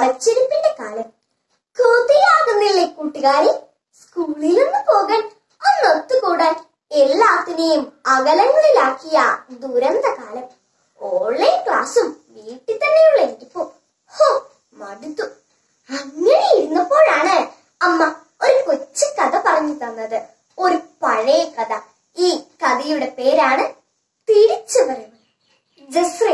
പഴച്ചെരുപ്പിന്റെ കാലം കൊതിയാകുന്നില്ലേ കൂട്ടുകാരി സ്കൂളിലൊന്ന് പോകാൻ ഒന്നൊത്തുകൂടാൻ എല്ലാത്തിനെയും അകലങ്ങളിലാക്കിയ ദുരന്ത കാലം ഓൺലൈൻ ക്ലാസ്സും വീട്ടിൽ തന്നെയുള്ള ഇരിപ്പും ഹോ മടുത്തു അങ്ങനെ ഇരുന്നപ്പോഴാണ് അമ്മ ഒരു കൊച്ചു കഥ പറഞ്ഞു തന്നത് ഒരു പഴയ കഥ ഈ കഥയുടെ പേരാണ് തിരിച്ചു വരവ് ജസ്രേ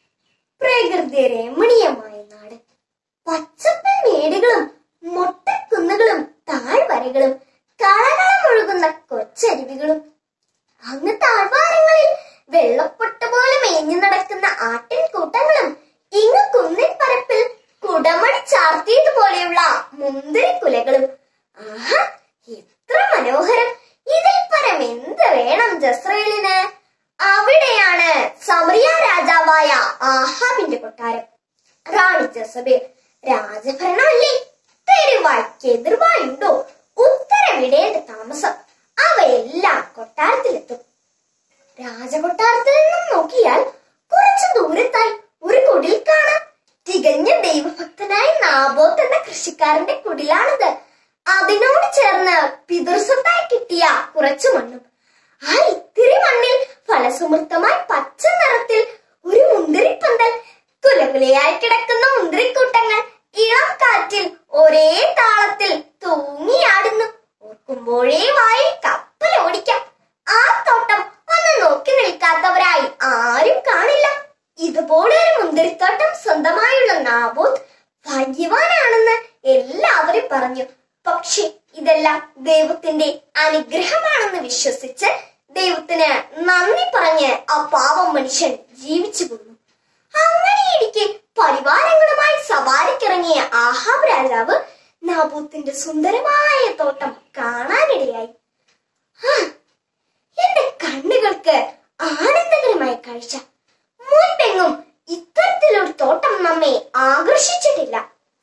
പ്രകൃതി രമണീയമായ നാട് പച്ചപ്പൻ മേടുകളും മൊട്ടക്കുന്നുകളും താഴ്വരകളും കളകളമൊഴുകുന്ന കൊച്ചരുവികളും അങ്ങ് താഴ്വാരങ്ങളിൽ വെള്ളപ്പൊട്ട പോലെ മേഞ്ഞു നടക്കുന്ന ആട്ടിൻ കൂട്ടങ്ങളും ഇങ്ങ് കുന്നിൻ പരപ്പിൽ കുടമണി ചാർത്തിയതുപോലെയുള്ള മുന്തിരി കുലകളും ആഹാ എത്ര മനോഹരം ഇതിൽ പരം എന്ത് വേണം ജസ്രയേലിന് അവിടെയാണ് സമറിയ രാജാവായ ആഹാബിന്റെ കൊട്ടാരം റാണി ജസബേൽ രാജഭരണമല്ലേ തെരുവായ്ക്ക് എതിർവായുണ്ടോ ഉത്തരവിടേണ്ട താമസം അവയെല്ലാം കൊട്ടാരത്തിലെത്തും രാജകൊട്ടാരത്തിൽ നിന്നും നോക്കിയാൽ കുറച്ചു ദൂരത്തായി ഒരു കുടിൽ കാണാം തികഞ്ഞ ദൈവഭക്തനായ നാബോത്ത് എന്ന കൃഷിക്കാരന്റെ കുടിലാണിത് അതിനോട് ചേർന്ന് പിതൃസ്വത്തായി കിട്ടിയ കുറച്ചു മണ്ണും ആ ഇത്തിരി മണ്ണിൽ ഫലസമൃദ്ധമായി പച്ച നിറത്തിൽ ഒരു മുന്തിരിപ്പന്തൽ കുലകുലയായി കിടക്കുന്ന മുന്തിരിക്കൂട്ടങ്ങൾ ഇളം കാറ്റിൽ ഒരേ താളത്തിൽ തൂങ്ങിയാടുന്നു ഓർക്കുമ്പോഴേ വായിൽ കപ്പൽ ഓടിക്കാം ആ തോട്ടം ഒന്ന് നോക്കി നിൽക്കാത്തവരായി ആരും കാണില്ല ഇതുപോലെ ഒരു മുന്തിരിത്തോട്ടം സ്വന്തമായുള്ള നാബോത്ത് ഭാഗ്യവാനാണെന്ന് എല്ലാവരും പറഞ്ഞു പക്ഷെ ഇതെല്ലാം ദൈവത്തിന്റെ അനുഗ്രഹമാണെന്ന് വിശ്വസിച്ച് ദൈവത്തിന് നന്ദി പറഞ്ഞ് ആ പാവം മനുഷ്യൻ ജീവിച്ചു പോന്നു അങ്ങനെയിരിക്കെ പരിവാരങ്ങളുമായി സവാരിക്കിറങ്ങിയ ആഹാബ് രാജാവ് നാബൂത്തിന്റെ സുന്ദരമായ തോട്ടം കാണാനിടയായി ഹാ, എന്റെ കണ്ണുകൾക്ക് ആനന്ദകരമായ കാഴ്ച മുൻപെങ്ങും ഇത്തരത്തിലൊരു തോട്ടം നമ്മെ ആകർഷിച്ചിട്ടില്ല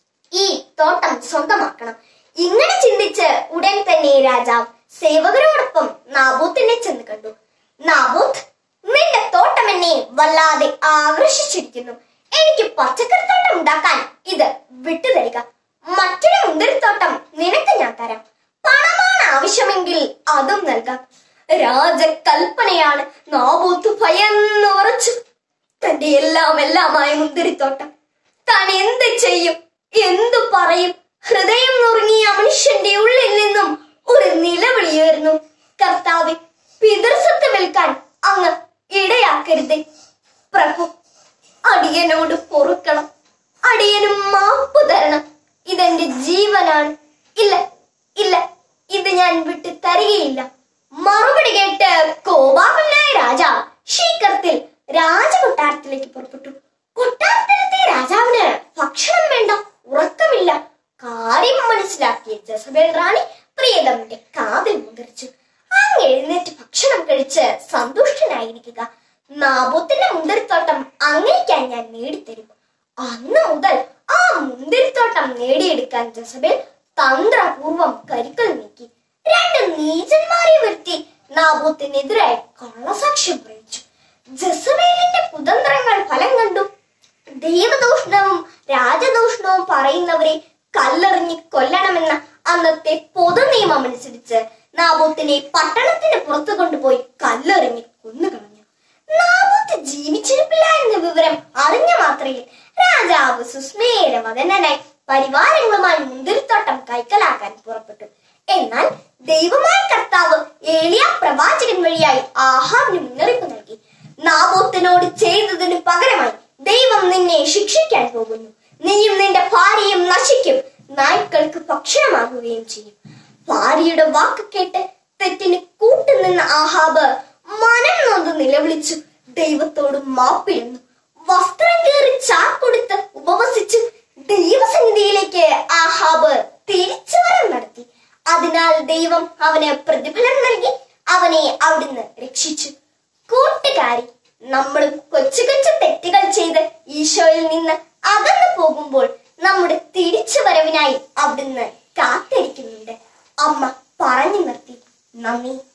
ഈ തോട്ടം സ്വന്തമാക്കണം ഇങ്ങനെ ചിന്തിച്ച് ഉടൻ തന്നെ രാജാവ് സേവകരോടൊപ്പം നാബൂത്തിനെ ചെന്ന് കണ്ടു നാബൂത്ത് നിന്റെ തോട്ടം എന്നെ വല്ലാതെ ആകർഷിച്ചിരിക്കുന്നു എനിക്ക് പച്ചക്കറിത്തോട്ടം ഉണ്ടാക്കാൻ ഇത് വിട്ടുതരിക മറ്റൊരു മുന്തിരിത്തോട്ടം നിനക്ക് ഞാൻ തരാം പണമാണ് ആവശ്യമെങ്കിൽ അതും നൽകാം രാജകൽപ്പനയാണ് നാബൂത്ത് ഭയന്ന് ഉറച്ചു തന്റെ എല്ലാം എല്ലാമായ മുന്തിരിത്തോട്ടം താൻ എന്ത് ചെയ്യും എന്തു പറയും ഹൃദയം നുറുങ്ങിയ മനുഷ്യന്റെ ഉള്ളിൽ നിന്നും ഒരു നിലവിളി ഉയർന്നു കർത്താവ് പിതൃസ്വത്ത് വിൽക്കാൻ അങ്ങ് ഇടയാക്കരുതേ പ്രഭു അടിയനോട് പൊറുക്കണം അടിയനും മാപ്പ് തരണം ഇതെന്റെ ജീവനാണ് ഇല്ല ഇല്ല ഇത് ഞാൻ വിട്ടു തരികയില്ല മറുപടി കേട്ട് കോപാകുലനായ രാജാവ് ശീഘ്രത്തിൽ രാജകൊട്ടാരത്തിലേക്ക് പുറപ്പെട്ടു കൊട്ടാരത്തിലെത്തിയ രാജാവിന് ഭക്ഷണം വേണ്ട ഉറക്കമില്ല കാര്യം മനസ്സിലാക്കിയ ജസബേൽ റാണി പ്രിയതമന്റെ കാതിൽ മുതിർച്ചു അങ്ങ് എഴുന്നേറ്റ് ഭക്ഷണം കഴിച്ച് സന്തുഷ്ടനായിരിക്കുക നാബോത്തിന്റെ മുന്തിരിത്തോട്ടം അങ്ങേക്കായി ഞാൻ നേടിത്തരും അന്ന് മുതൽ ആ മുന്തിരിത്തോട്ടം നേടിയെടുക്കാൻ ജസബേൽ തന്ത്രപൂർവം കരുക്കൾ നീക്കി രണ്ട് നീചന്മാരെ വരുത്തി നാബോത്തിനെതിരായി കള്ളസാക്ഷ്യം പ്രയോഗിച്ചു ജസബേലിന്റെ കുതന്ത്രങ്ങൾ ഫലം കണ്ടു ദൈവദൂഷണവും രാജദൂഷണവും പറയുന്നവരെ കല്ലെറിഞ്ഞ് കൊല്ലണമെന്ന അന്നത്തെ പൊതു നിയമം അനുസരിച്ച് നാബോത്തിനെ പട്ടണത്തിന് പുറത്തു കൊണ്ടുപോയി കല്ലെറിഞ്ഞ് കൊന്നുകളഞ്ഞു നാബോത്ത് ജീവിച്ചിരിപ്പില്ല എന്ന വിവരം അറിഞ്ഞ മാത്രയിൽ രാജാവ് സുസ്മേരവദനായി പരിവാരങ്ങളുമായി മുന്തിരിത്തോട്ടം കൈക്കലാക്കാൻ പുറപ്പെട്ടു എന്നാൽ ദൈവമായ കർത്താവ് ഏലിയ പ്രവാചകൻ വഴിയായി ആഹാബിന് മുന്നറിയിപ്പ് നൽകി നാബോത്തിനോട് ചെയ്തതിന് പകരമായി ദൈവം നിന്നെ ശിക്ഷിക്കാൻ പോകുന്നു നീയും നിന്റെ ഭാര്യയും നശിക്കും നായ്ക്കൾക്ക് ഭക്ഷണമാകുകയും ചെയ്യും ഭാര്യയുടെ വാക്ക് കേട്ട് തെറ്റിന് കൂട്ടുനിന്ന ആഹാബ് മനം നൊന്ത് നിലവിളിച്ചു ദൈവത്തോട് മാപ്പിരുന്നു വസ്ത്രം കീറി ചാക്കൊടുത്ത് ഉപവസിച്ചു ദൈവസന്നിധിയിലേക്ക് ആഹാബ് തിരിച്ചുവരം നടത്തി അതിനാൽ ദൈവം അവന് പ്രതിഫലം നൽകി അവനെ അവിടുന്ന് രക്ഷിച്ചു കൂട്ടുകാരി നമ്മളും കൊച്ചു കൊച്ചു തെറ്റുകൾ ചെയ്ത് ഈശോയിൽ നിന്ന് അകന്നു പോകുമ്പോൾ നമ്മുടെ തിരിച്ചു വരവിനായി അവിടുന്ന് കാത്തിരിക്കുന്നുണ്ട് അമ്മ പറഞ്ഞു നിർത്തി നന്ദി